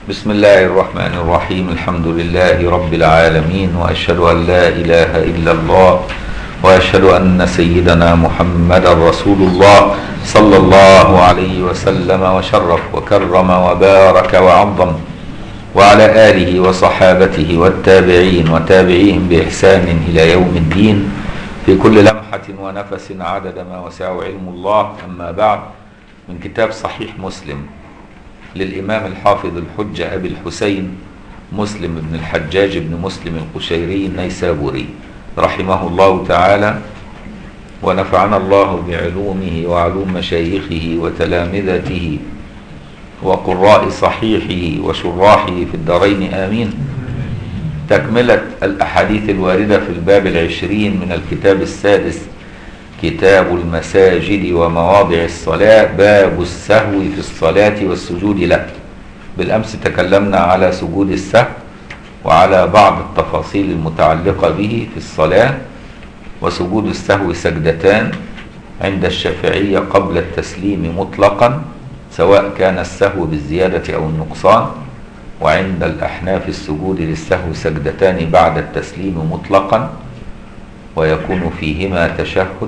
بسم الله الرحمن الرحيم الحمد لله رب العالمين وأشهد أن لا إله إلا الله وأشهد أن سيدنا محمد رسول الله صلى الله عليه وسلم وشرف وكرم وبارك وعظم وعلى آله وصحابته والتابعين وتابعيهم بإحسان إلى يوم الدين في كل لمحة ونفس عدد ما وسعه علم الله أما بعد من كتاب صحيح مسلم للإمام الحافظ الحجة أبي الحسين مسلم بن الحجاج بن مسلم القشيري النيسابوري رحمه الله تعالى ونفعنا الله بعلومه وعلوم مشايخه وتلامذته وقراء صحيحه وشراحه في الدارين آمين تكملة الأحاديث الواردة في الباب العشرين من الكتاب السادس كتاب المساجد ومواضع الصلاة باب السهو في الصلاة والسجود له بالأمس تكلمنا على سجود السهو وعلى بعض التفاصيل المتعلقة به في الصلاة وسجود السهو سجدتان عند الشافعية قبل التسليم مطلقا سواء كان السهو بالزيادة أو النقصان وعند الأحناف السجود للسهو سجدتان بعد التسليم مطلقا ويكون فيهما تشهد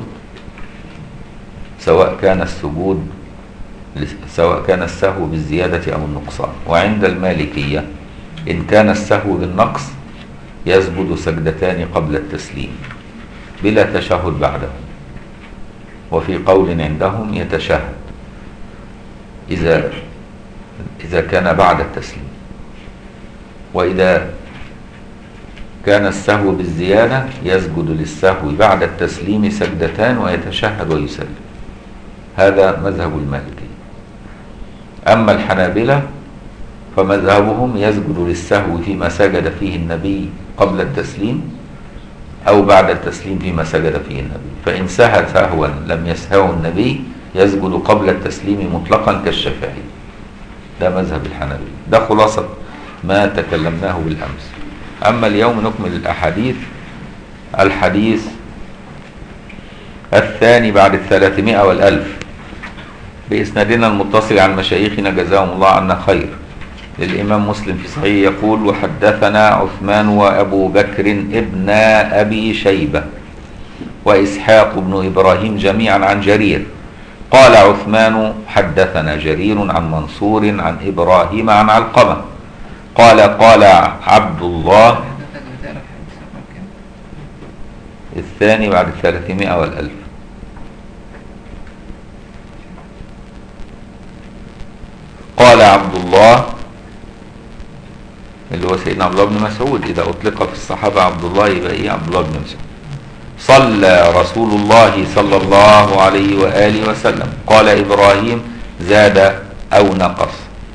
سواء كان السجود سواء كان السهو بالزيادة أو النقصان وعند المالكية إن كان السهو بالنقص يسجد سجدتان قبل التسليم بلا تشهد بعده وفي قول عندهم يتشهد إذا إذا كان بعد التسليم وإذا كان السهو بالزيادة يسجد للسهو بعد التسليم سجدتان ويتشهد ويسلم هذا مذهب المالكي أما الحنابلة فمذهبهم يسجد للسهو فيما سجد فيه النبي قبل التسليم أو بعد التسليم فيما سجد فيه النبي فإن سهى سهوا لم يسهو النبي يسجد قبل التسليم مطلقا كالشافعي ده مذهب الحنابلة ده خلاصة ما تكلمناه بالأمس أما اليوم نكمل الأحاديث الحديث الثاني بعد الثلاثمائة والألف بإسنادنا المتصل عن مشايخنا جزاهم الله عنا خير للإمام مسلم في صحيح يقول وحدثنا عثمان وأبو بكر ابن أبي شيبة وإسحاق بن إبراهيم جميعا عن جرير قال عثمان حدثنا جرير عن منصور عن إبراهيم عن علقمة قال قال عبد الله الثاني بعد الثلاثمائة والألف قال عبد الله اللي هو سيدنا عبد الله بن مسعود إذا أطلق في الصحابة عبد الله يبقى إيه عبد الله بن مسعود صلى رسول الله صلى الله عليه وآله وسلم قال إبراهيم زاد أو نقص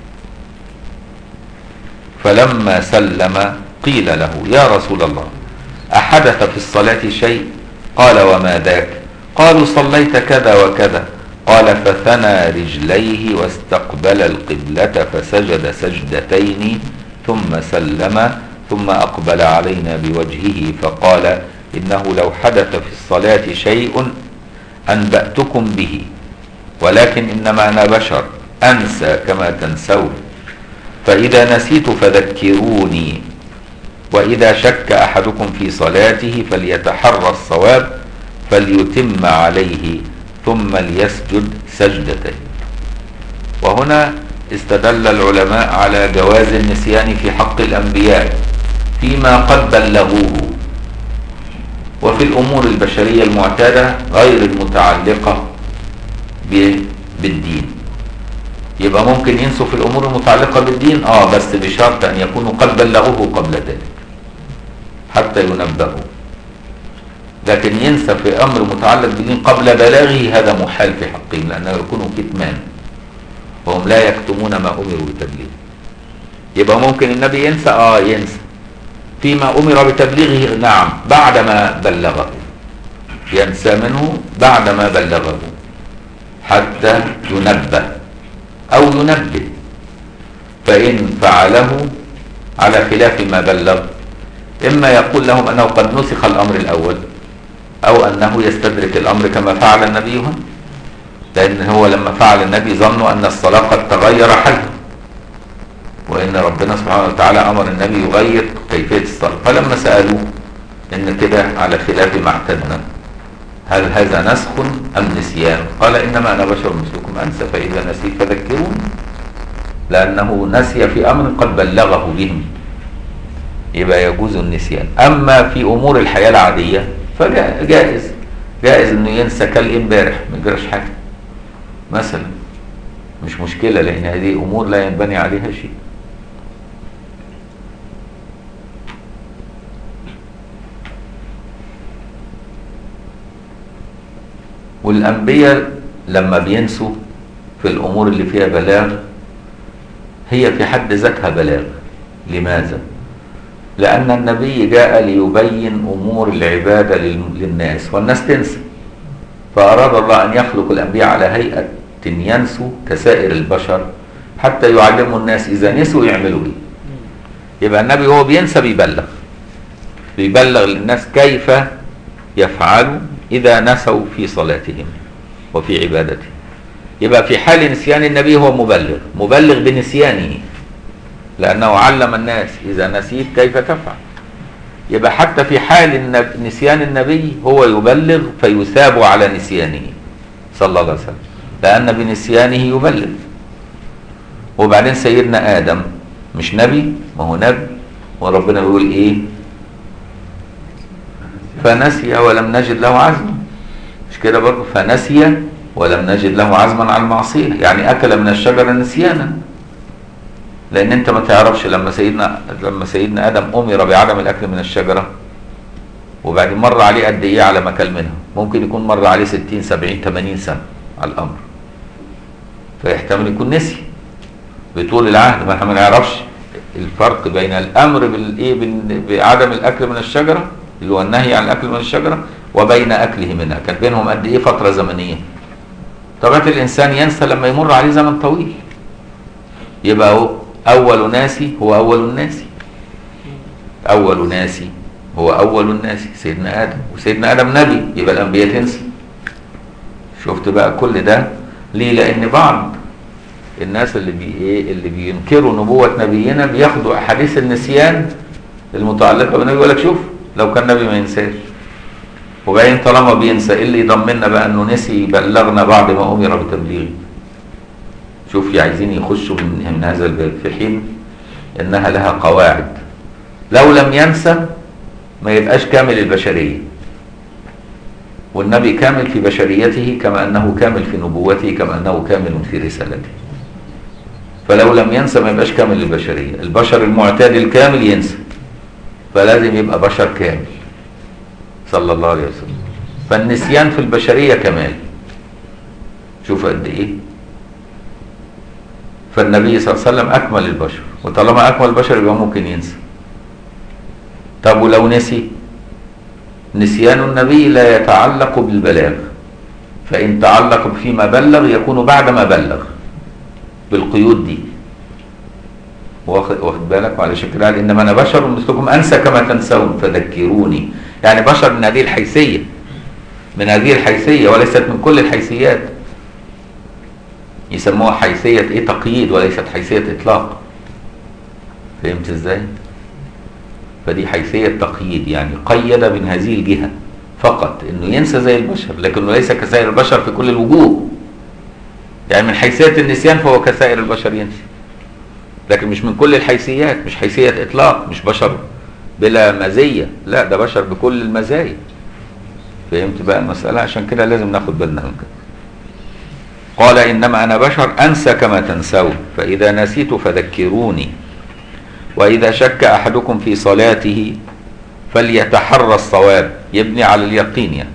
فلما سلم قيل له يا رسول الله أحدث في الصلاة شيء قال وما ذاك قالوا صليت كذا وكذا قال فثنى رجليه واستقبل القبلة فسجد سجدتين ثم سلم ثم أقبل علينا بوجهه فقال إنه لو حدث في الصلاة شيء أنبأتكم به ولكن إنما أنا بشر أنسى كما تنسون فإذا نسيت فذكروني وإذا شك أحدكم في صلاته فليتحرى الصواب فليتم عليه ثم ليسجد سجدتين وهنا استدل العلماء على جواز النسيان في حق الأنبياء فيما قد بلغوه وفي الأمور البشرية المعتادة غير المتعلقة بالدين يبقى ممكن ينسوا في الأمور المتعلقة بالدين آه بس بشرط أن يكونوا قد بلغوه قبل ذلك حتى ينبهوا لكن ينسى في أمر متعلق بالدين قبل بلاغه هذا محال في حقهم لأنه يكون كتمان وهم لا يكتمون ما أمروا بتبليغه يبقى ممكن النبي ينسى آه ينسى فيما أمر بتبليغه نعم بعدما بلغه ينسى منه بعدما بلغه حتى ينبه أو ينبه فإن فعله على خلاف ما بلغ إما يقول لهم أنه قد نسخ الأمر الأول أو أنه يستدرك الأمر كما فعل النبي هنا لأن هو لما فعل النبي ظنوا أن الصلاة قد تغير حالها وإن لان ربنا سبحانه وتعالى امر النبي يغير كيفيه الصلاه فلما سالوه ان كده على خلاف ما اعتدنا هل هذا نسخ ام نسيان قال انما انا بشر مثلكم انسى فاذا نسيت فذكروني لانه نسي في امر قد بلغه بهم يبقى يجوز النسيان اما في امور الحياه العاديه فجائز جائز انه ينسى كالامبارح ما يجراش حاجه مثلا مش مشكله لان هذه امور لا ينبني عليها شيء والانبياء لما بينسوا في الامور اللي فيها بلاغ هي في حد ذاتها بلاغ لماذا لأن النبي جاء ليبين أمور العبادة لل- للناس والناس تنسى فأراد الله أن يخلق الأنبياء على هيئة ينسوا كسائر البشر حتى يعلموا الناس إذا نسوا يعملوا إيه يبقى النبي هو بينسى بيبلغ بيبلغ للناس كيف يفعلوا إذا نسوا في صلاتهم وفي عبادتهم يبقى في حال نسيان النبي هو مبلغ مبلغ بنسيانه لأنه علم الناس إذا نسيت كيف تفعل يبقى حتى في حال النب- نسيان النبي هو يبلغ فيثاب على نسيانه صلى الله عليه وسلم لأن بنسيانه يبلغ وبعدين سيدنا آدم مش نبي ما هو نبي وربنا بيقول إيه فنسي ولم نجد له عزما مش كده برضه فنسي ولم نجد له عزما على المعصية يعني أكل من الشجرة نسيانا لان انت ما تعرفش لما سيدنا لما سيدنا ادم امر بعدم الاكل من الشجره وبعدين مر عليه قد ايه على ما كل منها ممكن يكون مر عليه 60 70 80 سنه على الامر فيحتمل يكون نسي بطول العهد ما احنا ما نعرفش الفرق بين الامر بالايه بال- بعدم الاكل من الشجره اللي هو النهي عن الاكل من الشجره وبين اكله منها كان بينهم قد ايه فتره زمنيه طبيعه الانسان ينسى لما يمر عليه زمن طويل يبقى هو أول ناسي هو أول الناس أول ناسي هو أول الناس سيدنا آدم وسيدنا آدم نبي يبقى الأنبياء تنسى شفت بقى كل ده ليه لأن بعض الناس اللي بي إيه اللي بينكروا نبوة نبينا بياخدوا أحاديث النسيان المتعلقة بالنبي يقول لك شوف لو كان نبي ما ينساش وبعدين طالما بينسى إيه اللي يضمننا بقى إنه نسي بلغنا بعد ما أمر بتبليغه شوف عايزين يخشوا من, من هذا الباب في حين انها لها قواعد لو لم ينسى ما يبقاش كامل البشريه والنبي كامل في بشريته كما انه كامل في نبوته كما انه كامل في رسالته فلو لم ينسى ما يبقاش كامل البشريه البشر المعتاد الكامل ينسى فلازم يبقى بشر كامل صلى الله عليه وسلم فالنسيان في البشريه كمال شوف قد ايه فالنبي صلى الله عليه وسلم اكمل البشر وطالما اكمل البشر يبقى ممكن ينسى طب ولو نسي نسيان النبي لا يتعلق بالبلاغ فان تعلق فيما بلغ يكون بعد ما بلغ بالقيود دي واخد واخد بالك وعلى كده قال انما انا بشر مثلكم انسى كما تنسون فذكروني يعني بشر من هذه الحيثيه من هذه الحيثيه وليست من كل الحيثيات يسموها حيثية ايه تقييد وليست حيثية اطلاق فهمت ازاي فدي حيثية تقييد يعني قيد من هذه الجهة فقط انه ينسى زي البشر لكنه ليس كسائر البشر في كل الوجوه يعني من حيثية النسيان فهو كسائر البشر ينسي لكن مش من كل الحيثيات مش حيثية اطلاق مش بشر بلا مزية لا ده بشر بكل المزايا فهمت بقى المسألة عشان كده لازم ناخد بالنا من كده قال إنما أنا بشر أنسى كما تنسون فإذا نسيت فذكروني وإذا شك أحدكم في صلاته فليتحرى الصواب يبني على اليقين يعني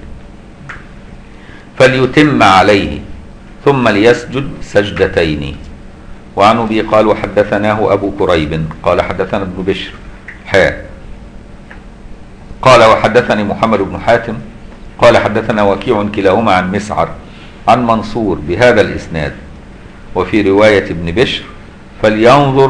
فليتم عليه ثم ليسجد سجدتين وعن أبي قال وحدثناه أبو كريب قال حدثنا ابن بشر حاء قال وحدثني محمد بن حاتم قال حدثنا وكيع كلاهما عن مسعر عن منصور بهذا الإسناد وفي رواية ابن بشر فلينظر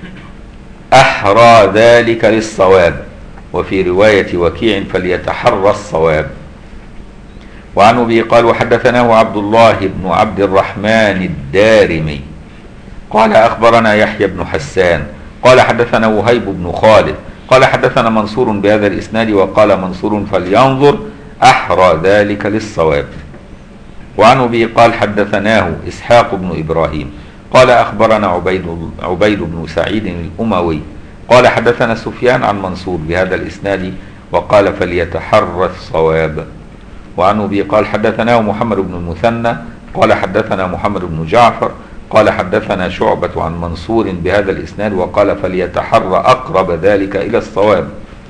أحرى ذلك للصواب وفي رواية وكيع فليتحرى الصواب وعن أبي قال وحدثناه عبد الله بن عبد الرحمن الدارمي قال أخبرنا يحيى بن حسان قال حدثنا وهيب بن خالد قال حدثنا منصور بهذا الإسناد وقال منصور فلينظر أحرى ذلك للصواب وعن أبي قال حدثناه إسحاق بن إبراهيم قال أخبرنا عبيد, عبيد بن سعيد الأموي قال حدثنا سفيان عن منصور بهذا الإسناد وقال فليتحرى الصواب وعن أبي قال حدثناه محمد بن المثنى قال حدثنا محمد بن جعفر قال حدثنا شعبة عن منصور بهذا الإسناد وقال فليتحرى أقرب ذلك إلى الصواب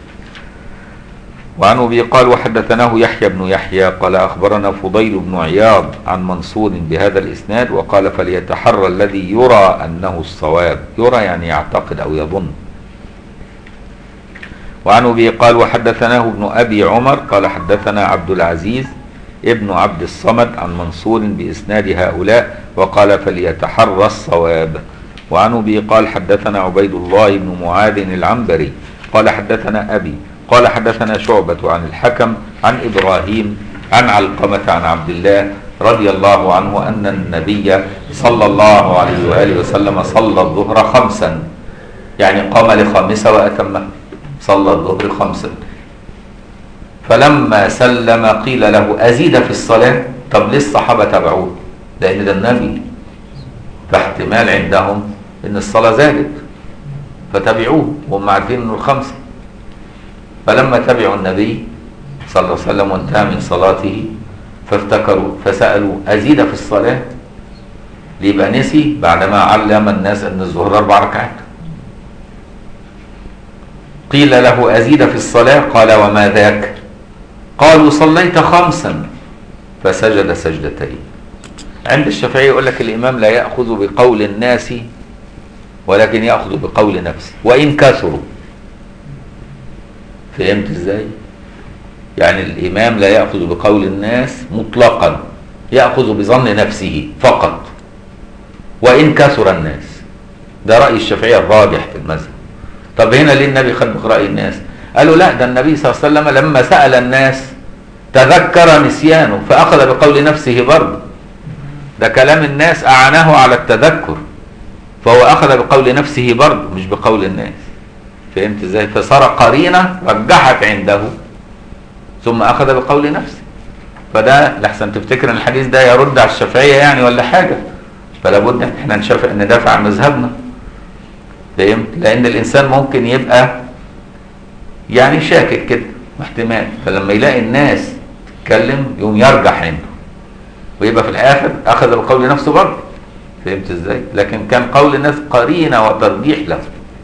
وعن أبي قال وحدثناه يحيى بن يحيى قال أخبرنا فضيل بن عياض عن منصور بهذا الإسناد وقال فليتحرى الذي يرى أنه الصواب يرى يعني يعتقد أو يظن وعن أبي قال وحدثناه ابن أبي عمر قال حدثنا عبد العزيز ابن عبد الصمد عن منصور بإسناد هؤلاء وقال فليتحرى الصواب وعن أبي قال حدثنا عبيد الله بن معاذ العنبري قال حدثنا أبي قال حدثنا شعبة عن الحكم عن إبراهيم عن علقمة عن عبد الله رضي الله عنه أن النبي صلى الله عليه وآله وسلم صلى الظهر خمسا يعني قام لخامسة وأتمه صلى الظهر خمسا فلما سلم قيل له أزيد في الصلاة طب ليه الصحابة تبعوه لأن ده النبي فاحتمال عندهم إن الصلاة زادت فتبعوه وهم عارفين إنه الخمسة فلما تبعوا النبي صلى الله عليه وسلم وانتهى من صلاته فافتكروا فسألوا أزيد في الصلاة ليبقى نسي بعدما علم الناس أن الظهر أربع ركعات قيل له أزيد في الصلاة قال وما ذاك قالوا صليت خمسا فسجد سجدتين عند الشافعي يقول لك الإمام لا يأخذ بقول الناس ولكن يأخذ بقول نفسه وإن كثروا فهمت ازاي يعني الإمام لا يأخذ بقول الناس مطلقا يأخذ بظن نفسه فقط وإن كثر الناس ده رأي الشافعية الراجح في المذهب طب هنا ليه النبي خد برأي الناس قالوا لا ده النبي صلى الله عليه وسلم لما سأل الناس تذكر نسيانه فأخذ بقول نفسه برضه ده كلام الناس أعانه على التذكر فهو أخذ بقول نفسه برضه مش بقول الناس فهمت ازاي فصار قرينة رجحت عنده ثم أخذ بقول نفسه فده لحسن تفتكر ان الحديث ده يرد على الشافعية يعني ولا حاجة فلا بد ان احنا نشافع ندافع عن مذهبنا فهمت لان الانسان ممكن يبقى يعني شاكك كده احتمال فلما يلاقي الناس تتكلم يقوم يرجح عنده ويبقى في الاخر اخذ بقول نفسه برضه فهمت ازاي لكن كان قول الناس قرينه وترجيح له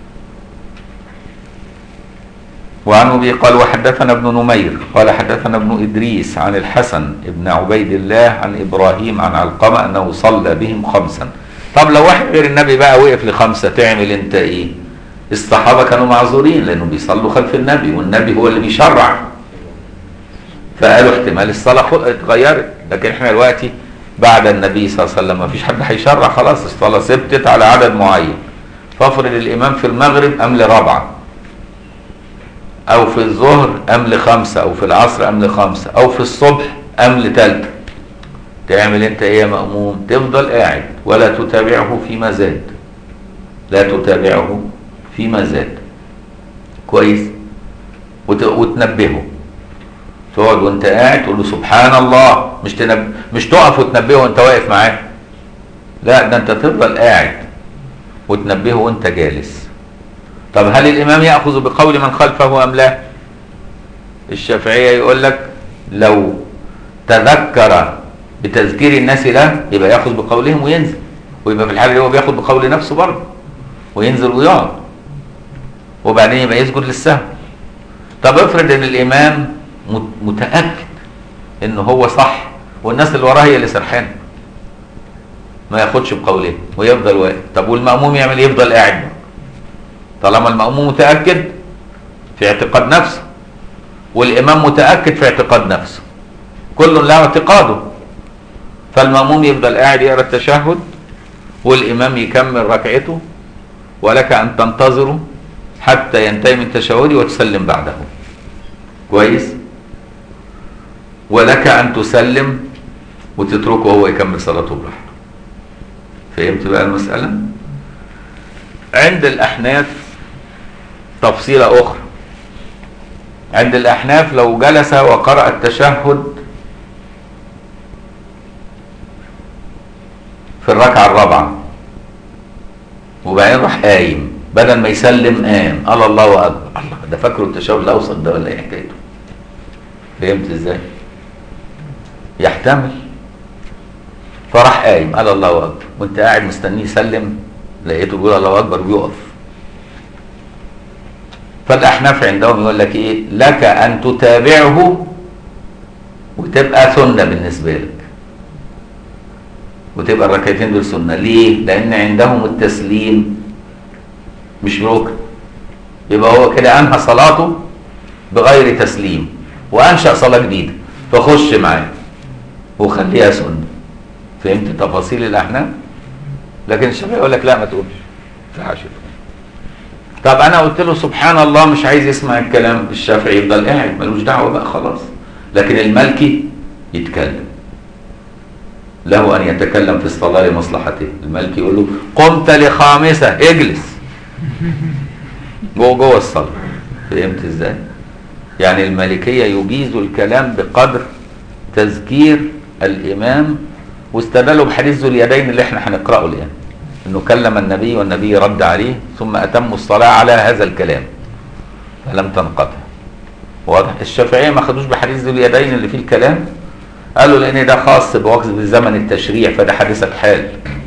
وعن ابي قال وحدثنا ابن نمير قال حدثنا ابن ادريس عن الحسن ابن عبيد الله عن ابراهيم عن علقمه انه صلى بهم خمسا طب لو واحد غير النبي بقى وقف لخمسه تعمل انت ايه الصحابه كانوا معذورين لانه بيصلوا خلف النبي والنبي هو اللي بيشرع فقالوا احتمال الصلاه اتغيرت لكن احنا دلوقتي بعد النبي صلى الله عليه وسلم ما فيش حد هيشرع خلاص الصلاه ثبتت على عدد معين فافرض الامام في المغرب امل رابعه او في الظهر امل خمسه او في العصر امل خمسه او في الصبح امل ثالثه تعمل انت ايه يا مأموم تفضل قاعد ولا تتابعه فيما زاد لا تتابعه فيما زاد كويس وت... وتنبهه تقعد وانت قاعد تقول له سبحان الله مش تنب... مش تقف وتنبهه وانت واقف معاه لا ده انت تفضل قاعد وتنبهه وانت جالس طب هل الامام ياخذ بقول من خلفه ام لا الشافعيه يقول لك لو تذكر بتذكير الناس له يبقى ياخذ بقولهم وينزل ويبقى في الحاله دي هو بياخد بقول نفسه برضه وينزل ويقعد وبعدين يبقى يسجد للسهو طب افرض ان الامام متاكد ان هو صح والناس اللي وراه هي اللي سرحانه ما ياخدش بقولهم ويفضل واقف طب والماموم يعمل ايه يفضل قاعد طالما الماموم متاكد في اعتقاد نفسه والامام متاكد في اعتقاد نفسه كل له اعتقاده فالماموم يفضل قاعد يقرا التشهد والامام يكمل ركعته ولك ان تنتظره حتى ينتهي من تشهده وتسلم بعده كويس ولك ان تسلم وتتركه هو يكمل صلاته براحته فهمت بقى المساله عند الأحناف تفصيلة أخرى عند الأحناف لو جلس وقرأ التشهد في الركعة الرابعة وبعدين راح قايم بدل ما يسلم قام قال الله أكبر الله ده فاكره التشهد الأوسط ده ولا إيه حكايته؟ فهمت إزاي؟ يحتمل فراح قايم قال الله أكبر وأنت قاعد مستنيه يسلم لقيته بيقول الله أكبر بيقف فالاحناف عندهم يقول لك ايه لك ان تتابعه وتبقى سنه بالنسبه لك وتبقى الركعتين دول سنه ليه لان عندهم التسليم مش ركن يبقى هو كده انهى صلاته بغير تسليم وانشا صلاه جديده فخش معاه وخليها سنه فهمت تفاصيل الاحناف لكن الشافعي يقول لك لا ما تقولش في حاشيه طب انا قلت له سبحان الله مش عايز يسمع الكلام الشافعي يفضل قاعد ملوش دعوه بقى خلاص لكن المالكي يتكلم له ان يتكلم في الصلاه لمصلحته المالكي يقول له قمت لخامسه اجلس جوه جوه الصلاه فهمت ازاي يعني المالكيه يجيز الكلام بقدر تذكير الامام واستدلوا بحديث ذو اليدين اللي احنا هنقراه الان انه كلم النبي والنبي رد عليه ثم اتموا الصلاه على هذا الكلام فلم تنقطع واضح الشافعيه ما خدوش بحديث ذو اليدين اللي فيه الكلام قالوا لان ده خاص بوقت بزمن التشريع فده حادثه حال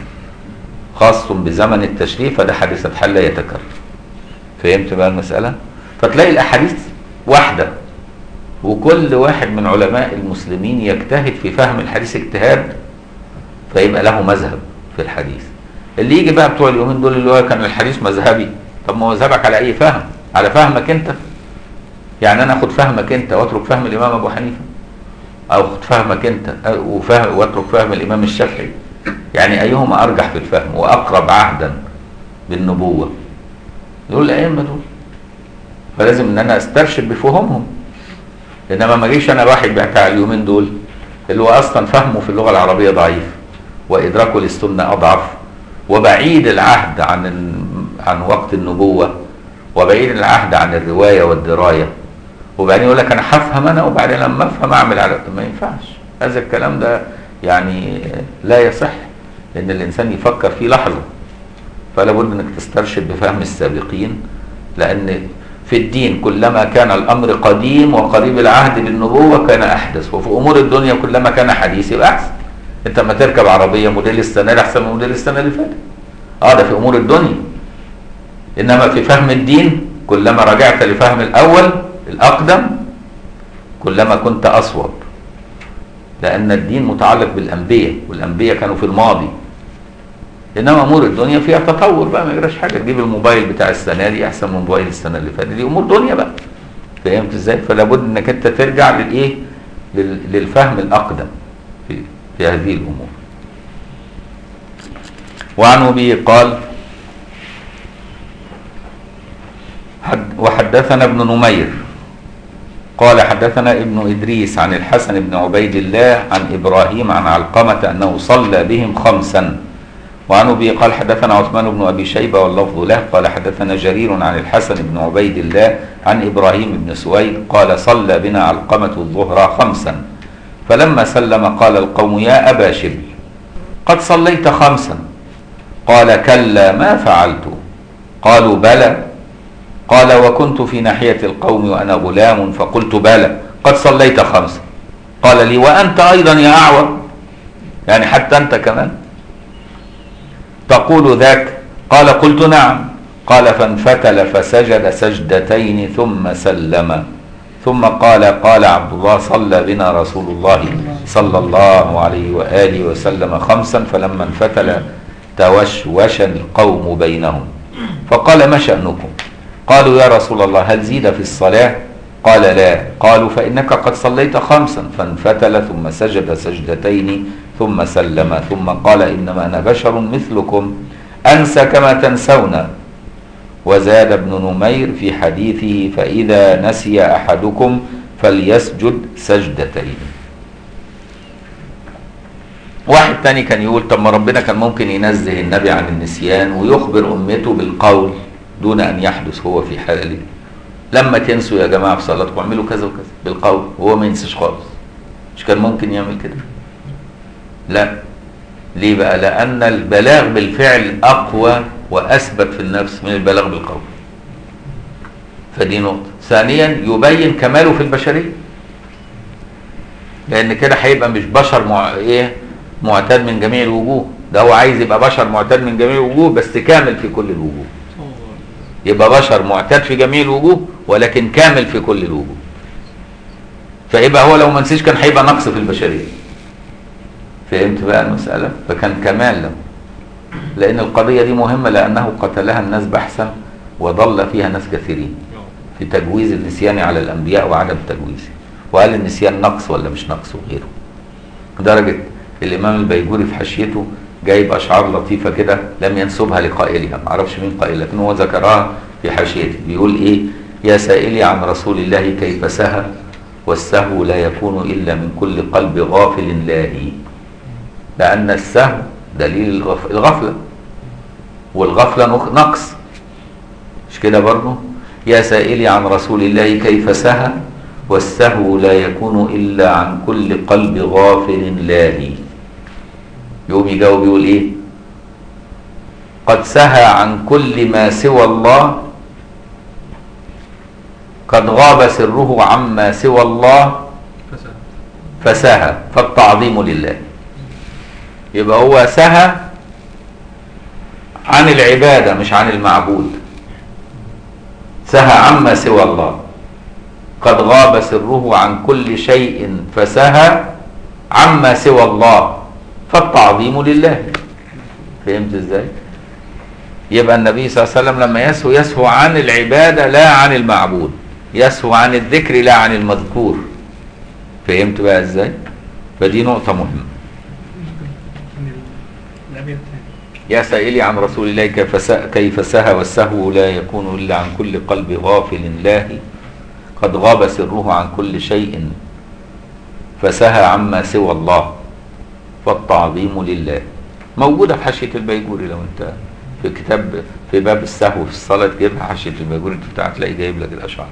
خاص بزمن التشريع فده حادثه حال لا يتكرر فهمت بقى المساله فتلاقي الاحاديث واحده وكل واحد من علماء المسلمين يجتهد في فهم الحديث اجتهاد فيبقى له مذهب في الحديث اللي يجي بقى بتوع اليومين دول اللي هو كان الحديث مذهبي طب ما هو مذهبك على اي فهم على فهمك انت يعني انا اخد فهمك انت واترك فهم الامام ابو حنيفه او اخد فهمك انت وفهم واترك فهم الامام الشافعي يعني ايهما ارجح في الفهم واقرب عهدا بالنبوه دول الائمه دول فلازم ان انا استرشد بفهمهم انما ما اجيش انا واحد بتاع اليومين دول اللي هو اصلا فهمه في اللغه العربيه ضعيف وادراكه للسنه اضعف وبعيد العهد عن عن وقت النبوة وبعيد العهد عن الرواية والدراية وبعدين يقول لك أنا هفهم أنا وبعدين لما أفهم أعمل على ما ينفعش هذا الكلام ده يعني لا يصح لأن الإنسان يفكر فيه لحظة فلا بد أنك تسترشد بفهم السابقين لأن في الدين كلما كان الأمر قديم وقريب العهد بالنبوة كان أحدث وفي أمور الدنيا كلما كان حديث يبقى أحسن انت لما تركب عربيه موديل السنه دي احسن من موديل السنه اللي فاتت اه ده في امور الدنيا انما في فهم الدين كلما رجعت لفهم الاول الاقدم كلما كنت اصوب لان الدين متعلق بالانبياء والانبياء كانوا في الماضي انما امور الدنيا فيها تطور بقى ما يجراش حاجه تجيب الموبايل بتاع السنه دي احسن من موبايل السنه اللي فاتت دي امور دنيا بقى فهمت ازاي فلا بد انك انت ترجع للايه للفهم الاقدم في في هذه الأمور وعن أبي قال حد وحدثنا ابن نمير قال حدثنا ابن إدريس عن الحسن بن عبيد الله عن إبراهيم عن علقمة أنه صلى بهم خمسا وعن أبي قال حدثنا عثمان بن أبي شيبة واللفظ له قال حدثنا جرير عن الحسن بن عبيد الله عن إبراهيم بن سويد قال صلى بنا علقمة الظهر خمسا فلما سلم قال القوم يا أبا شبل قد صليت خمسا قال كلا ما فعلت قالوا بلى قال وكنت في ناحية القوم وأنا غلام فقلت بلى قد صليت خمسا قال لي وأنت أيضا يا أعور يعني حتى أنت كمان تقول ذاك قال قلت نعم قال فانفتل فسجد سجدتين ثم سلم ثم قال قال عبد الله صلى بنا رسول الله صلى الله عليه وآله وسلم خمسا فلما انفتل توشوش القوم بينهم فقال ما شأنكم قالوا يا رسول الله هل زيد في الصلاة قال لا قالوا فإنك قد صليت خمسا فانفتل ثم سجد سجدتين ثم سلم ثم قال إنما أنا بشر مثلكم أنسى كما تنسون وزاد ابن نمير في حديثه فإذا نسي أحدكم فليسجد سجدتين واحد تاني كان يقول طب ما ربنا كان ممكن ينزه النبي عن النسيان ويخبر امته بالقول دون ان يحدث هو في حاله لما تنسوا يا جماعه في صلاتكم اعملوا كذا وكذا بالقول وهو ما ينساش خالص مش كان ممكن يعمل كده لا ليه بقى لان البلاغ بالفعل اقوى واثبت في النفس من البلاغ بالقول فدي نقطه ثانيا يبين كماله في البشريه لان كده هيبقى مش بشر مع... ايه معتاد من جميع الوجوه ده هو عايز يبقى بشر معتاد من جميع الوجوه بس كامل في كل الوجوه يبقى بشر معتاد في جميع الوجوه ولكن كامل في كل الوجوه فيبقى هو لو ما نسيش كان هيبقى نقص في البشريه فهمت بقى المساله فكان كمال له لان القضيه دي مهمه لانه قتلها الناس بحثا وضل فيها ناس كثيرين في تجويز النسيان على الانبياء وعدم تجويزه وهل النسيان نقص ولا مش نقص وغيره لدرجه الامام البيجوري في حاشيته جايب اشعار لطيفه كده لم ينسبها لقائلها ما اعرفش مين قائل لكن هو ذكرها في حاشيته بيقول ايه يا سائلي عن رسول الله كيف سهى والسهو لا يكون الا من كل قلب غافل لاهي لان السهو دليل الغف- الغفله والغفله نق- نقص مش كده برضه يا سائلي عن رسول الله كيف سهى والسهو لا يكون الا عن كل قلب غافل لاهي يقوم يجاوب يقول ايه قد سهى عن كل ما سوى الله قد غاب سره عما سوى الله فسهى فالتعظيم لله يبقى هو سهى عن العبادة مش عن المعبود سهى عما سوى الله قد غاب سره عن كل شيء فسهى عما سوى الله فالتعظيم لله فهمت ازاي يبقى النبي صلى الله عليه وسلم لما يسهو يسهو عن العبادة لا عن المعبود يسهو عن الذكر لا عن المذكور فهمت بقى ازاي فدي نقطة مهمة الأبيض الثاني يا سائلي عن رسول الله كيف س- كيف سهى والسهو لا يكون إلا عن كل قلب غافل لاهي قد غاب سره عن كل شيء فسهى عما سوى الله فالتعظيم لله موجودة في حاشية البيجوري لو انت في كتاب في باب السهو في الصلاة تجيبها حاشية البيجوري بتاع تلاقي جايب لك الأشعار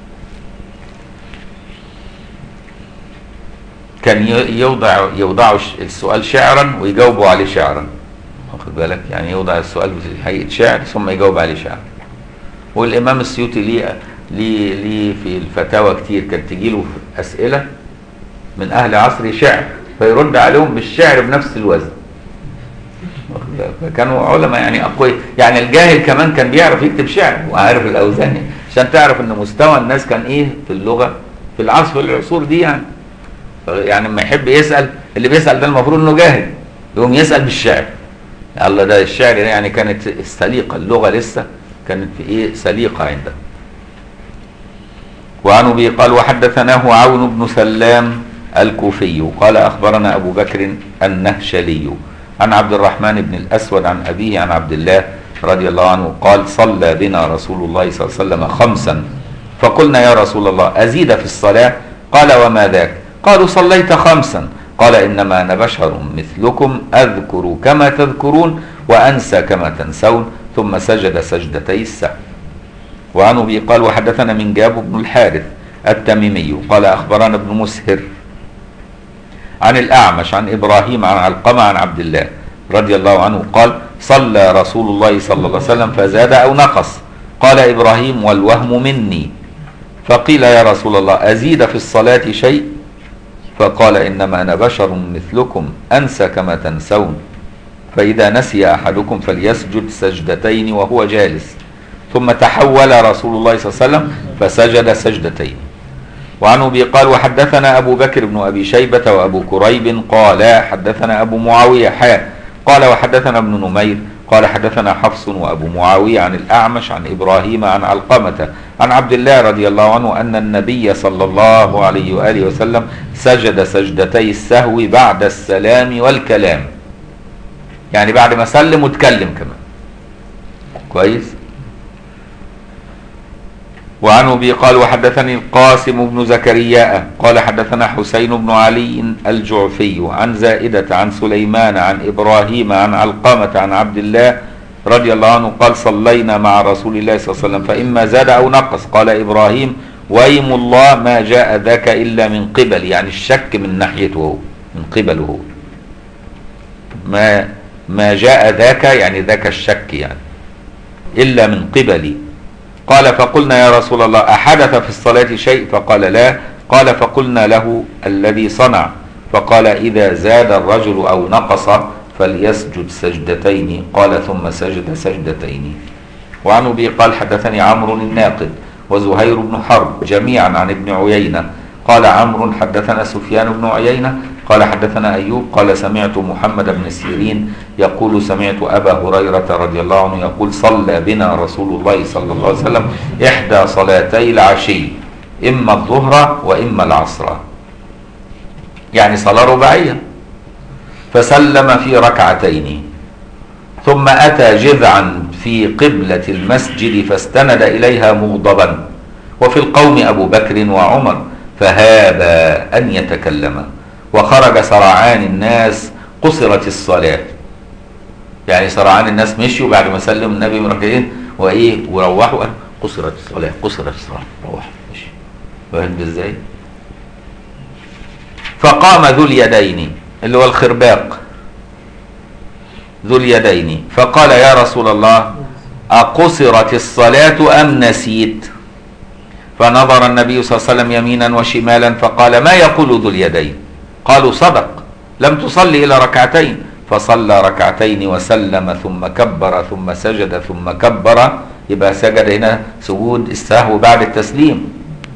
كان ي- يوضع يوضع السؤال شعرا ويجاوبوا عليه شعرا واخد بالك يعني يوضع السؤال بهيئة شعر ثم يجاوب عليه شعر والإمام السيوطي ليه ليه ليه في الفتاوى كتير كانت تجيله أسئلة من أهل عصره شعر فيرد عليهم بالشعر بنفس الوزن واخد بالك؟ فكانوا علماء يعني أقوياء يعني الجاهل كمان كان بيعرف يكتب شعر وعارف الأوزان يعني. عشان تعرف إن مستوى الناس كان إيه في اللغة في العصر في العصور دي يعني يعني لما يحب يسأل اللي بيسأل ده المفروض إنه جاهل يقوم يسأل بالشعر الله ده الشعر ده يعني كانت السليقة اللغة لسه كانت في ايه سليقة عنده وعن ابي قال وحدثناه عون بن سلام الكوفي قال اخبرنا ابو بكر النهشلي عن عبد الرحمن بن الاسود عن ابيه عن عبد الله رضي الله عنه قال صلى بنا رسول الله صلى الله عليه وسلم خمسا فقلنا يا رسول الله ازيد في الصلاه قال وما ذاك قالوا صليت خمسا قال انما انا بشر مثلكم اذكر كما تذكرون وانسى كما تنسون ثم سجد سجدتي السهو وعن ابي قال وحدثنا من جاب بن الحارث التميمي قال اخبرنا ابن مسهر عن الاعمش عن ابراهيم عن علقمه عن عبد الله رضي الله عنه قال صلى رسول الله صلى الله عليه وسلم فزاد او نقص قال ابراهيم والوهم مني فقيل يا رسول الله ازيد في الصلاه شيء فقال انما انا بشر مثلكم انسى كما تنسون فاذا نسي احدكم فليسجد سجدتين وهو جالس ثم تحول رسول الله صلى الله عليه وسلم فسجد سجدتين وعن ابي قال وحدثنا ابو بكر بن ابي شيبه وابو كريب قال حدثنا ابو معاويه حا قال وحدثنا ابن نمير قال حدثنا حفص وابو معاويه عن الاعمش عن ابراهيم عن علقمه عن عبد الله رضي الله عنه ان النبي صلى الله عليه واله وسلم سجد سجدتي السهو بعد السلام والكلام يعني بعد ما سلم واتكلم كمان كويس وعن ابي قال وحدثني القاسم بن زكريا قال حدثنا حسين بن علي الجعفي عن زائدة عن سليمان عن ابراهيم عن علقمة عن عبد الله رضي الله عنه قال صلينا مع رسول الله صلى الله عليه وسلم فإما زاد أو نقص قال إبراهيم ويم الله ما جاء ذاك إلا من قبل يعني الشك من ناحيته هو من قبله هو ما ما جاء ذاك يعني ذاك الشك يعني إلا من قبلي قال فقلنا يا رسول الله أحدث في الصلاة شيء فقال لا قال فقلنا له الذي صنع فقال إذا زاد الرجل أو نقص فليسجد سجدتين قال ثم سجد سجدتين وعن أبي قال حدثني عمرو الناقد وزهير بن حرب جميعا عن ابن عيينة قال عمرو حدثنا سفيان بن عيينة قال حدثنا أيوب قال سمعت محمد بن سيرين يقول سمعت أبا هريرة رضي الله عنه يقول صلى بنا رسول الله صلى الله عليه وسلم إحدى صلاتي العشي إما الظهر وإما العصر يعني صلاة رباعية فسلم في ركعتين ثم أتى جذعا في قبلة المسجد فاستند إليها مغضبا وفي القوم أبو بكر وعمر فهابا أن يتكلما وخرج سرعان الناس قصرت الصلاة يعني سرعان الناس مشوا بعد ما سلم النبي من ركعتين وإيه وروحوا قال قصرت الصلاة قصرت الصلاة روحوا مشي فاهم ازاي؟ فقام ذو اليدين اللي هو الخرباق ذو اليدين فقال يا رسول الله أقصرت الصلاة أم نسيت فنظر النبي صلى الله عليه وسلم يمينا وشمالا فقال ما يقول ذو اليدين قالوا صدق لم تصلي إلى ركعتين فصلى ركعتين وسلم ثم كبر ثم سجد ثم كبر يبقى سجد هنا سجود السهو بعد التسليم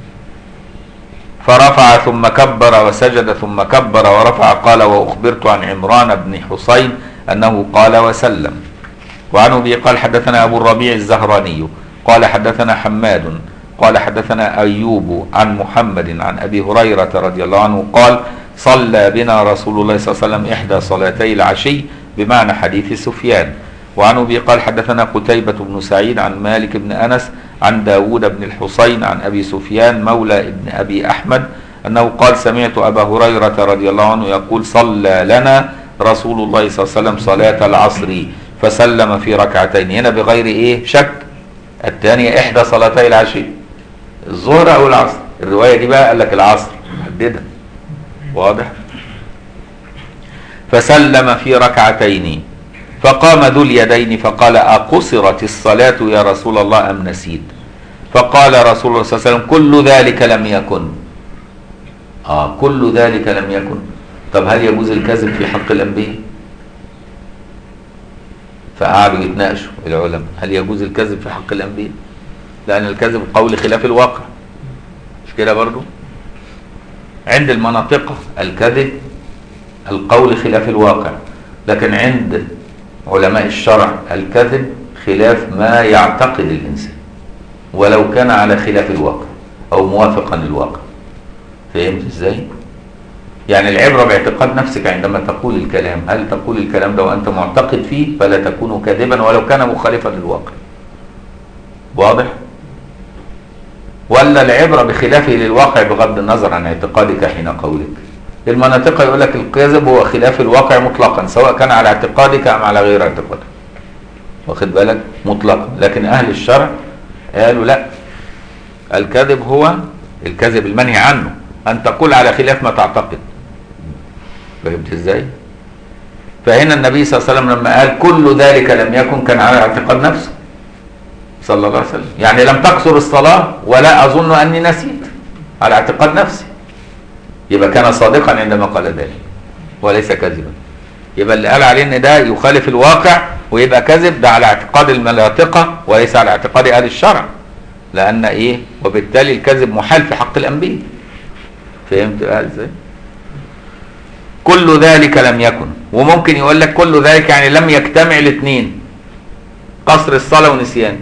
فرفع ثم كبر وسجد ثم كبر ورفع قال وأخبرت عن عمران بن حسين أنه قال وسلم وعن أبي قال حدثنا أبو الربيع الزهراني قال حدثنا حماد قال حدثنا أيوب عن محمد عن أبي هريرة رضي الله عنه قال صلى بنا رسول الله صلى الله عليه وسلم إحدى صلاتي العشي بمعنى حديث سفيان وعن أبي قال حدثنا قتيبة بن سعيد عن مالك بن أنس عن داود بن الحسين عن أبي سفيان مولى ابن أبي أحمد أنه قال سمعت أبا هريرة رضي الله عنه يقول صلى لنا رسول الله صلى الله عليه وسلم صلاة العصر فسلم في ركعتين هنا بغير إيه شك الثانية إحدى صلاتي العشي الظهر أو العصر الرواية دي بقى قال لك العصر محددة واضح فسلم في ركعتين فقام ذو اليدين فقال أقصرت الصلاة يا رسول الله أم نسيت فقال رسول الله صلى الله عليه وسلم كل ذلك لم يكن آه كل ذلك لم يكن طب هل يجوز الكذب في حق الأنبياء فقعدوا يتناقشوا العلماء هل يجوز الكذب في حق الأنبياء لأن الكذب قول خلاف الواقع مش كده برضو عند المناطق الكذب القول خلاف الواقع لكن عند علماء الشرع الكذب خلاف ما يعتقد الإنسان ولو كان على خلاف الواقع أو موافقا للواقع فهمت ازاي؟ يعني العبرة باعتقاد نفسك عندما تقول الكلام هل تقول الكلام ده وأنت معتقد فيه فلا تكون كاذبا ولو كان مخالفا للواقع واضح؟ ولا العبرة بخلافه للواقع بغض النظر عن اعتقادك حين قولك المناطق يقول لك الكذب هو خلاف الواقع مطلقا سواء كان على اعتقادك ام على غير اعتقادك واخد بالك مطلقا لكن اهل الشرع قالوا لا الكذب هو الكذب المنهي عنه ان تقول على خلاف ما تعتقد فهمت ازاي فهنا النبي صلى الله عليه وسلم لما قال كل ذلك لم يكن كان على اعتقاد نفسه صلى الله عليه وسلم يعني لم تقصر الصلاة ولا أظن أني نسيت على اعتقاد نفسي يبقى كان صادقا عندما قال ذلك وليس كذبا يبقى اللي قال عليه ان ده يخالف الواقع ويبقى كذب ده على اعتقاد المناطقة وليس على اعتقاد اهل الشرع لان ايه وبالتالي الكذب محال في حق الانبياء فهمت بقى ازاي كل ذلك لم يكن وممكن يقول لك كل ذلك يعني لم يجتمع الاثنين قصر الصلاة ونسيان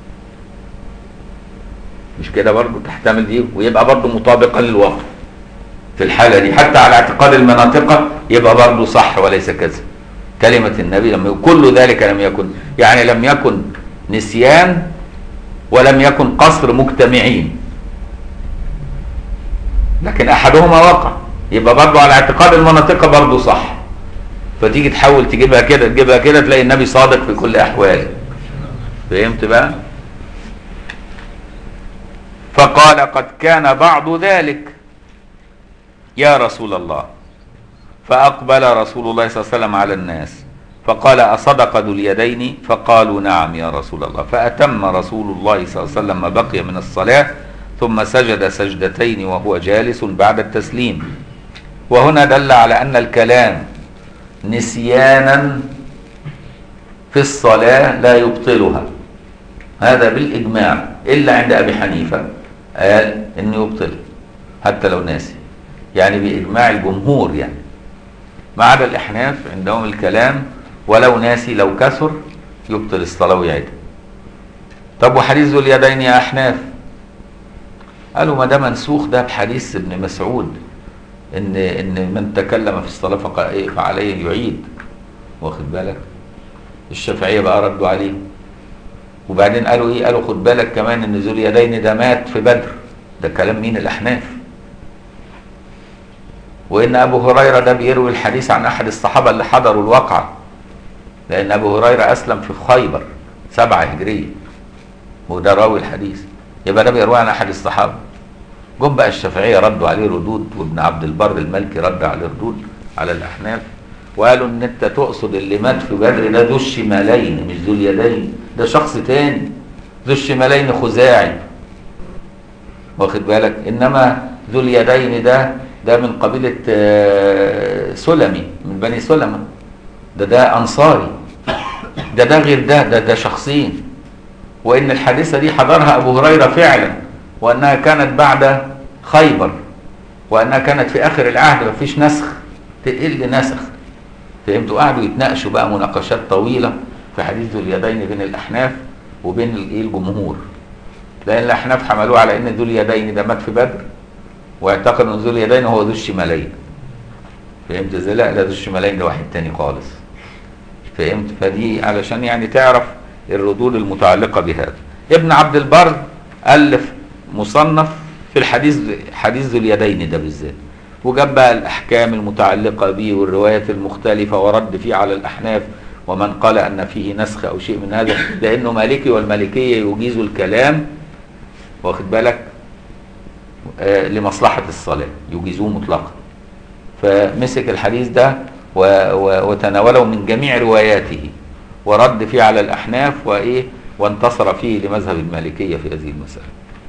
مش كده برضه تحتمل دي ويبقى برضه مطابقا للواقع في الحالة دي حتى على اعتقاد المناطق يبقى برضه صح وليس كذب كلمة النبي لما يقول كل ذلك لم يكن يعني لم يكن نسيان ولم يكن قصر مجتمعين لكن احدهما وقع يبقى برضه على اعتقاد المناطق برضه صح فتيجي تحاول تجيبها كده تجيبها كده تلاقي النبي صادق في كل احواله فهمت بقى فقال قد كان بعض ذلك يا رسول الله فأقبل رسول الله صلى الله عليه وسلم على الناس فقال أصدق ذو اليدين فقالوا نعم يا رسول الله فأتم رسول الله صلى الله عليه وسلم ما بقي من الصلاة ثم سجد سجدتين وهو جالس بعد التسليم وهنا دل على أن الكلام نسيانا في الصلاة لا يبطلها هذا بالإجماع إلا عند أبي حنيفة قال إنه يبطل حتى لو ناسي يعني بإجماع الجمهور يعني ما عدا الإحناف عندهم الكلام ولو ناسي لو كثر يبطل الصلاة ويعيدها طب وحديث ذو اليدين يا أحناف قالوا ما ده منسوخ ده بحديث ابن مسعود ان ان من تكلم في الصلاه فق- فعليه يعيد واخد بالك الشافعيه بقى ردوا عليه وبعدين قالوا ايه قالوا خد بالك كمان ان ذو اليدين ده مات في بدر ده كلام مين الاحناف وان ابو هريره ده بيروي الحديث عن احد الصحابه اللي حضروا الواقعه لان ابو هريره اسلم في خيبر سبعة هجريه وده راوي الحديث يبقى ده بيروي عن احد الصحابه جم بقى الشافعيه ردوا عليه ردود وابن عبد البر المالكي رد عليه ردود على الاحناف وقالوا ان انت تقصد اللي مات في بدر ده ذو الشمالين مش ذو اليدين ده شخص تاني ذو الشمالين خزاعي واخد بالك انما ذو اليدين ده ده من قبيله آه، سلمي من بني سلمه ده ده انصاري ده ده غير ده ده ده شخصين وان الحادثه دي حضرها ابو هريره فعلا وانها كانت بعد خيبر وانها كانت في اخر العهد مفيش نسخ تقل نسخ فهمتوا قعدوا يتناقشوا بقى مناقشات طويله في حديث ذو اليدين بين الاحناف وبين الايه الجمهور لان الاحناف حملوه على ان ذو اليدين ده مات في بدر واعتقد ان ذو اليدين هو ذو الشمالين فهمت ازاي لا لا ذو الشمالين ده واحد تاني خالص فهمت فدي علشان يعني تعرف الردود المتعلقه بهذا ابن عبد البر الف مصنف في الحديث حديث ذو اليدين ده بالذات وجاب بقى الاحكام المتعلقه به والروايات المختلفه ورد فيه على الاحناف ومن قال ان فيه نسخ او شيء من هذا لانه مالكي والمالكيه يجيز الكلام واخد بالك آه لمصلحه الصلاه يجيزوه مطلقا فمسك الحديث ده و و وتناوله من جميع رواياته ورد فيه على الاحناف وايه وانتصر فيه لمذهب المالكيه في هذه المساله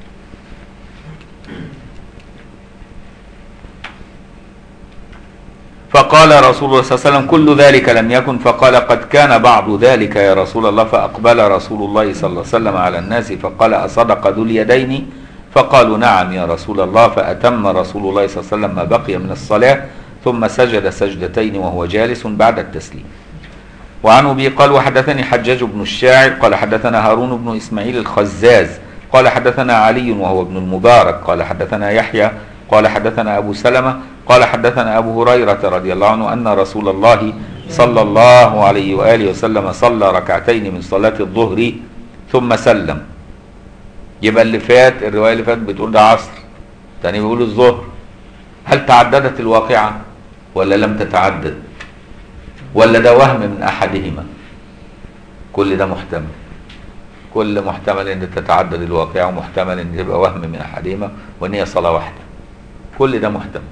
فقال رسول الله صلى الله عليه وسلم كل ذلك لم يكن فقال قد كان بعض ذلك يا رسول الله فأقبل رسول الله صلى الله عليه وسلم على الناس فقال أصدق ذو اليدين فقالوا نعم يا رسول الله فأتم رسول الله صلى الله عليه وسلم ما بقي من الصلاة ثم سجد سجدتين وهو جالس بعد التسليم وعن أبي قال وحدثني حجاج بن الشاعر قال حدثنا هارون بن إسماعيل الخزاز قال حدثنا علي وهو ابن المبارك قال حدثنا يحيى قال حدثنا أبو سلمة قال حدثنا أبو هريرة رضي الله عنه أن رسول الله صلى الله عليه وآله وسلم صلى ركعتين من صلاة الظهر ثم سلم يبقى اللي فات الرواية اللي فات بتقول ده عصر تاني بيقول الظهر هل تعددت الواقعة ولا لم تتعدد ولا ده وهم من أحدهما كل ده محتمل كل محتمل ان تتعدد الواقعة ومحتمل ان تبقى وهم من احدهما وان هي صلاة واحدة كل ده محتمل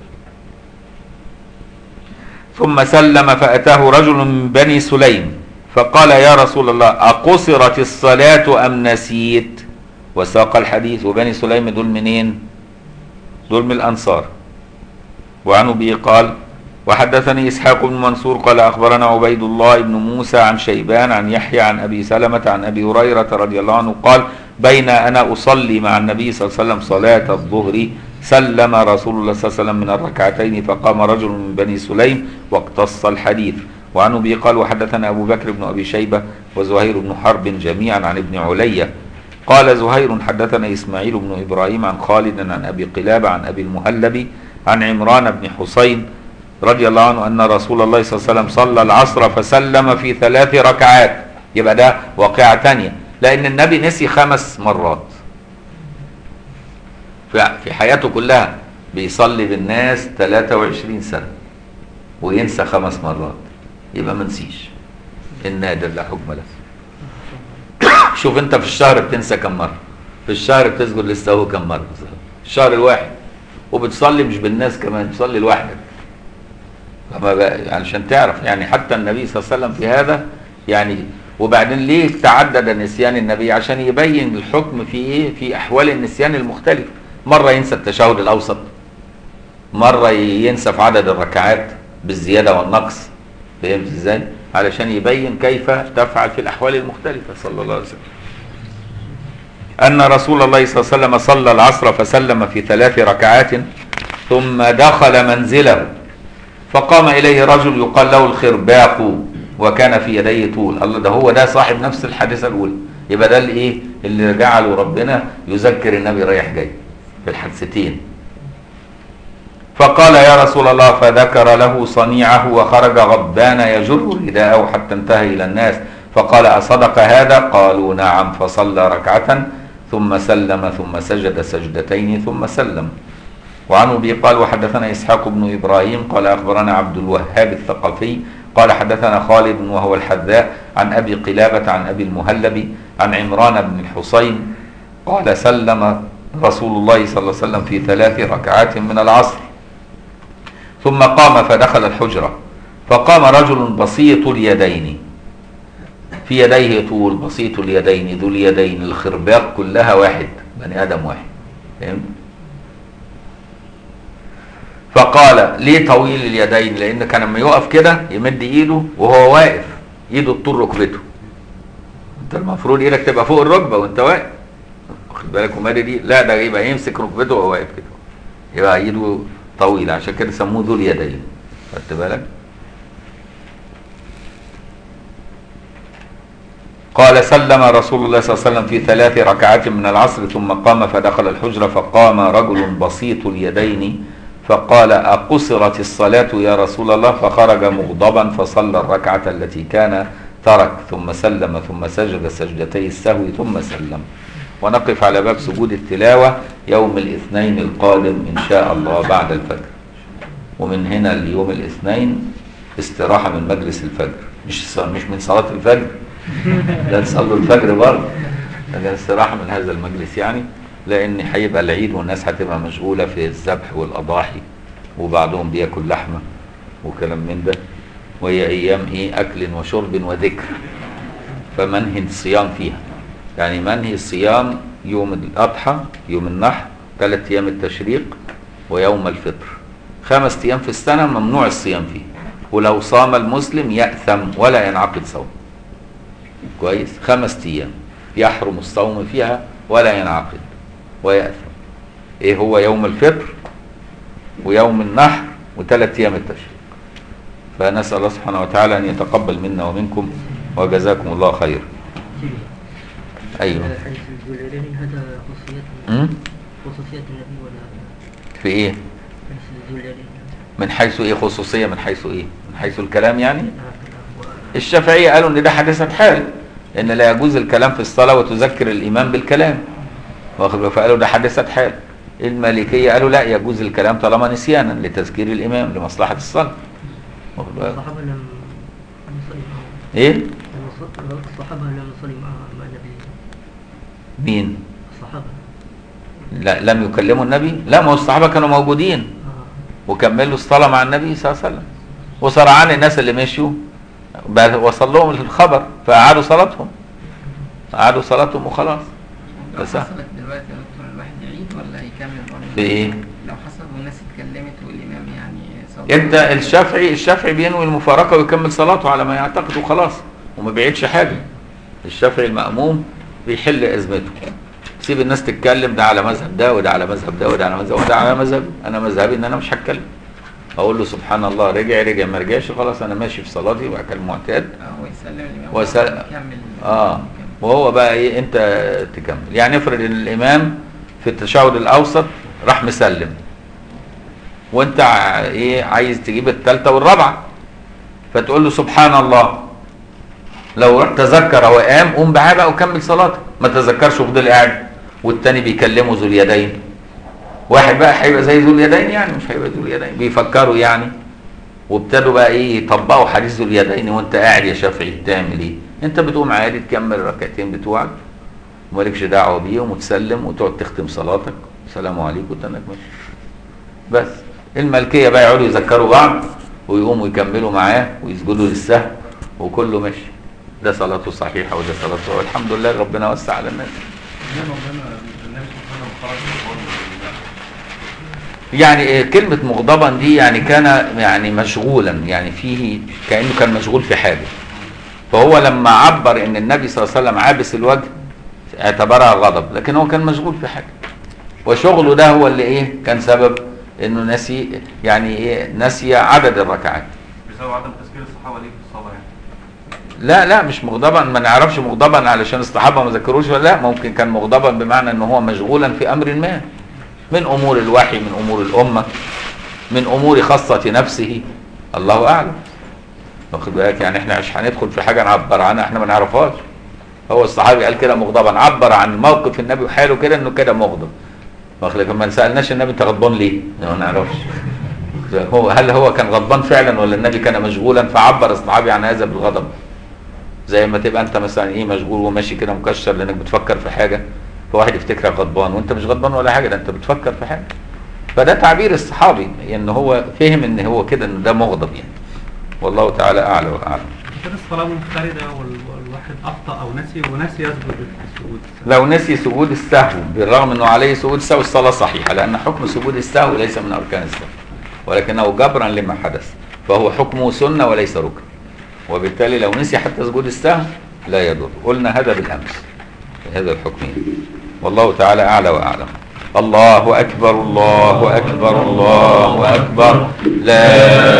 ثم سلم فأتاه رجل من بني سليم فقال يا رسول الله أقصرت الصلاة أم نسيت وساق الحديث وبني سليم دول منين دول من الأنصار وعن أبي قال وحدثني إسحاق بن منصور قال أخبرنا عبيد الله بن موسى عن شيبان عن يحيى عن أبي سلمة عن أبي هريرة رضي الله عنه قال بين أنا أصلي مع النبي صلى الله عليه وسلم صلاة الظهر سلم رسول الله صلى الله عليه وسلم من الركعتين فقام رجل من بني سليم واقتص الحديث وعن أبي قال وحدثنا أبو بكر بن أبي شيبة وزهير بن حرب جميعا عن ابن علية قال زهير حدثنا إسماعيل بن إبراهيم عن خالد عن أبي قلابة عن أبي المهلب عن عمران بن حسين رضي الله عنه أن رسول الله صلى الله عليه وسلم صلى العصر فسلم في ثلاث ركعات يبقى ده واقعة تانية لان النبي نسي خمس مرات في في حياته كلها بيصلي بالناس 23 سنه وينسى خمس مرات يبقى ما نسيش النادر لا حكم له شوف انت في الشهر بتنسى كم مره في الشهر بتسجد للسهو كم مره الشهر الواحد وبتصلي مش بالناس كمان بتصلي لوحدك فما بقى علشان تعرف يعني حتى النبي صلى الله عليه وسلم في هذا يعني وبعدين ليه تعدد نسيان النبي عشان يبين الحكم في ايه في احوال النسيان المختلفه مره ينسى التشهد الاوسط مره ينسى في عدد الركعات بالزياده والنقص فهمت ازاي علشان يبين كيف تفعل في الاحوال المختلفه صلى الله عليه وسلم ان رسول الله صلى الله عليه وسلم صلى العصر فسلم في ثلاث ركعات ثم دخل منزله فقام اليه رجل يقال له الخرباق وكان في يديه طول الله ده هو ده صاحب نفس الحادثه الاولى يبقى ده اللي ايه اللي جعله ربنا يذكر النبي رايح جاي في الحادثتين فقال يا رسول الله فذكر له صنيعه وخرج غضبان يجر رداءه حتى انتهى الى الناس فقال اصدق هذا قالوا نعم فصلى ركعه ثم سلم ثم سجد سجدتين ثم سلم وعن ابي قال وحدثنا اسحاق بن ابراهيم قال اخبرنا عبد الوهاب الثقفي قال حدثنا خالد وهو الحذاء عن ابي قلابه عن ابي المهلب عن عمران بن الحصين قال سلم رسول الله صلى الله عليه وسلم في ثلاث ركعات من العصر ثم قام فدخل الحجره فقام رجل بسيط اليدين في يديه طول بسيط اليدين ذو اليدين الخرباق كلها واحد بني ادم واحد فهمت فقال ليه طويل اليدين لان كان لما يقف كده يمد ايده وهو واقف ايده تطول ركبته انت المفروض ايدك تبقى فوق الركبه وانت واقف واخد بالك ومادي دي لا ده يبقى يمسك ركبته وهو واقف كده يبقى ايده طويله عشان كده سموه ذو اليدين خدت بالك قال سلم رسول الله صلى الله عليه وسلم في ثلاث ركعات من العصر ثم قام فدخل الحجرة فقام رجل بسيط اليدين فقال أقصرت الصلاة يا رسول الله فخرج مغضبا فصلى الركعة التي كان ترك ثم سلم ثم سجد سجدتي السهو ثم سلم ونقف على باب سجود التلاوة يوم الاثنين القادم إن شاء الله بعد الفجر ومن هنا اليوم الاثنين استراحة من مجلس الفجر مش مش من صلاة الفجر لا تصلوا الفجر برضه لكن استراحة من هذا المجلس يعني لأن هيبقى العيد والناس هتبقى مشغولة في الذبح والأضاحي وبعضهم بياكل لحمة وكلام من ده وهي أيام إيه أكل وشرب وذكر فمنهي الصيام فيها يعني منهي الصيام يوم الأضحى يوم النحر ثلاث أيام التشريق ويوم الفطر خمس أيام في السنة ممنوع الصيام فيه ولو صام المسلم يأثم ولا ينعقد صوم كويس خمس أيام يحرم الصوم فيها ولا ينعقد ويأثم ايه هو يوم الفطر ويوم النحر وثلاث ايام التشريق فنسأل الله سبحانه وتعالى ان يتقبل منا ومنكم وجزاكم الله خير ايوه حديث ذو اليدين هذا خصوصيات أمم؟ خصوصيات النبي ولا في ايه حديث ذو اليدين من حيث ايه خصوصية من حيث ايه من حيث الكلام يعني هو الشافعية قالوا ان ده حادثة حال ان لا يجوز الكلام في الصلاة وتذكر الامام بالكلام واخد بالك؟ فقالوا ده حادثة حال المالكية قالوا لا يجوز الكلام طالما نسيانا لتذكير الامام لمصلحة الصلاة واخد بالك؟ الصحابة لم يصلي معه ايه لم يصل- الصحابة لم يصلي مع مع النبي مين الصحابة لا لم يكلموا النبي لا ما هو الصحابة كانوا موجودين آه. وكملوا الصلاة مع النبي صلى الله عليه وسلم وسرعان الناس اللي مشوا بعد- وصل لهم الخبر فأعادوا صلاتهم أعادوا صلاتهم وخلاص لو بس حصلت دلوقتي يا دكتور الواحد يعيد ولا يكمل برضه؟ في ايه لو حصل والناس اتكلمت والامام يعني صلى انت الشافعي الشافعي بينوي المفارقه ويكمل صلاته على ما يعتقد وخلاص وما بيعيدش حاجه الشافعي المأموم بيحل ازمته سيب الناس تتكلم ده على مذهب ده وده على مذهب ده وده على مذهب وده على مذهب انا مذهبي ان انا مش هتكلم اقول له سبحان الله رجع رجع ما رجعش خلاص انا ماشي في صلاتي وكان معتاد هو يسلم الامام وسل- يكمل اه وهو بقى ايه انت تكمل يعني افرض ان الامام في التشهد الاوسط راح مسلم وانت ع- ايه عايز تجيب الثالثه والرابعه فتقول له سبحان الله لو تذكر وقام قوم معاه بقى وكمل صلاتك ما تذكرش وفضل قاعد والتاني بيكلمه ذو اليدين واحد بقى هيبقى زي ذو اليدين يعني مش هيبقى ذو اليدين بيفكروا يعني وابتدوا بقى ايه يطبقوا حديث ذو اليدين وانت قاعد يا شافعي بتعمل ايه؟ انت بتقوم عادي تكمل الركعتين بتوعك ومالكش دعوه بيهم وتسلم وتقعد تختم صلاتك السلام عليكم وتنك ماشي بس الملكيه بقى يقعدوا يذكروا بعض ويقوموا يكملوا معاه ويسجدوا للسهو وكله ماشي ده صلاته صحيحه وده صلاته والحمد لله ربنا وسع على الناس ليه مولانا النبي صلى الله عليه وسلم خرج من الغرب يعني إيه كلمة مغضبا دي يعني كان يعني مشغولا يعني فيه كأنه كان مشغول في حاجة فهو لما عبر ان النبي صلى الله عليه وسلم عابس الوجه اعتبرها غضب لكن هو كان مشغول في حاجة وشغله ده هو اللي ايه كان سبب انه نسي يعني ايه نسي عدد الركعات بسبب عدم تذكير الصحابه ليه في الصلاه يعني لا لا مش مغضبا ما نعرفش مغضبا علشان الصحابه ما ذكروش ولا لا ممكن كان مغضبا بمعنى ان هو مشغولا في امر ما من امور الوحي من امور الامه من امور خاصه نفسه الله اعلم واخد بالك يعني احنا مش هندخل في حاجه نعبر عنها احنا ما نعرفهاش هو الصحابي قال كده مغضبا عبر عن موقف النبي وحاله كده انه كده مغضب واخد بالك ما سالناش النبي انت غضبان ليه؟ ما نعرفش هو هل هو كان غضبان فعلا ولا النبي كان مشغولا فعبر الصحابي عن هذا بالغضب زي ما تبقى انت مثلا ايه مشغول وماشي كده مكشر لانك بتفكر في حاجه فواحد يفتكرك غضبان وانت مش غضبان ولا حاجه ده انت بتفكر في حاجه فده تعبير الصحابي ان يعني هو فهم ان هو كده ان ده مغضب يعني والله تعالى اعلى واعلم كده الصلاة منفردة وال- والواحد أخطأ أو نسي ونسي يسجد السجود لو نسي سجود السهو بالرغم انه عليه سجود السهو الصلاه صحيحه لان حكم سجود السهو ليس من اركان السهو ولكنه جبرا لما حدث فهو حكمه سنه وليس ركن وبالتالي لو نسي حتى سجود السهو لا يضر قلنا هذا بالامس هذا الحكم والله تعالى اعلى واعلم الله اكبر الله اكبر الله اكبر لا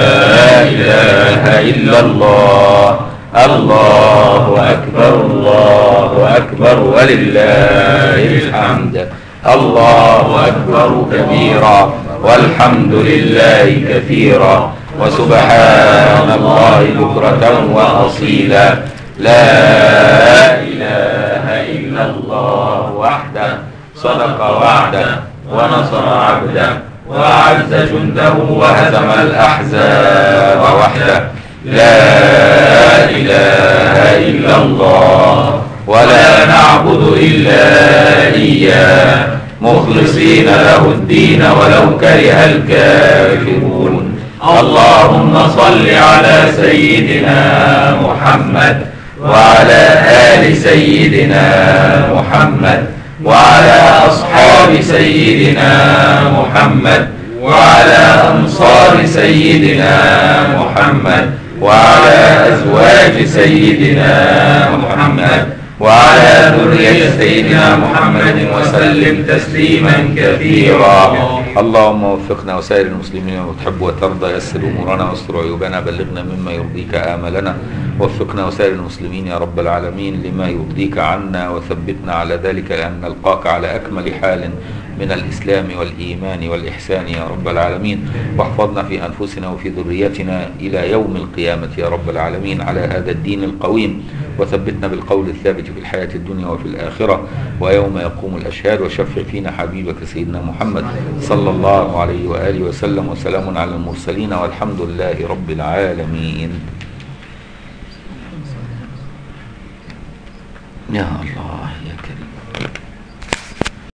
اله الا الله الله اكبر الله اكبر ولله الحمد الله اكبر كبيرا والحمد لله كثيرا وسبحان الله بكرة وأصيلا لا إله إلا الله وحده صدق وعده ونصر عبده وأعز جنده وهزم الأحزاب وحده لا إله إلا الله ولا نعبد إلا إياه مخلصين له الدين ولو كره الكافرون اللهم صل على سيدنا محمد وعلى آل سيدنا محمد وعلى أصحاب سيدنا محمد وعلى أنصار سيدنا محمد وعلى أزواج سيدنا محمد وعلى ذرية سيدنا محمد وسلم تسليما كثيرا اللهم وفقنا وسائر المسلمين وتحب وترضى يسر امورنا واستر عيوبنا بلغنا مما يرضيك املنا وفقنا وسائر المسلمين يا رب العالمين لما يرضيك عنا وثبتنا على ذلك لان نلقاك على اكمل حال من الاسلام والايمان والاحسان يا رب العالمين واحفظنا في انفسنا وفي ذريتنا الى يوم القيامه يا رب العالمين على هذا الدين القويم وثبتنا بالقول الثابت في الحياه الدنيا وفي الاخره ويوم يقوم الاشهاد وشفع فينا حبيبك سيدنا محمد صلى الله عليه واله وسلم وسلام على المرسلين والحمد لله رب العالمين يا الله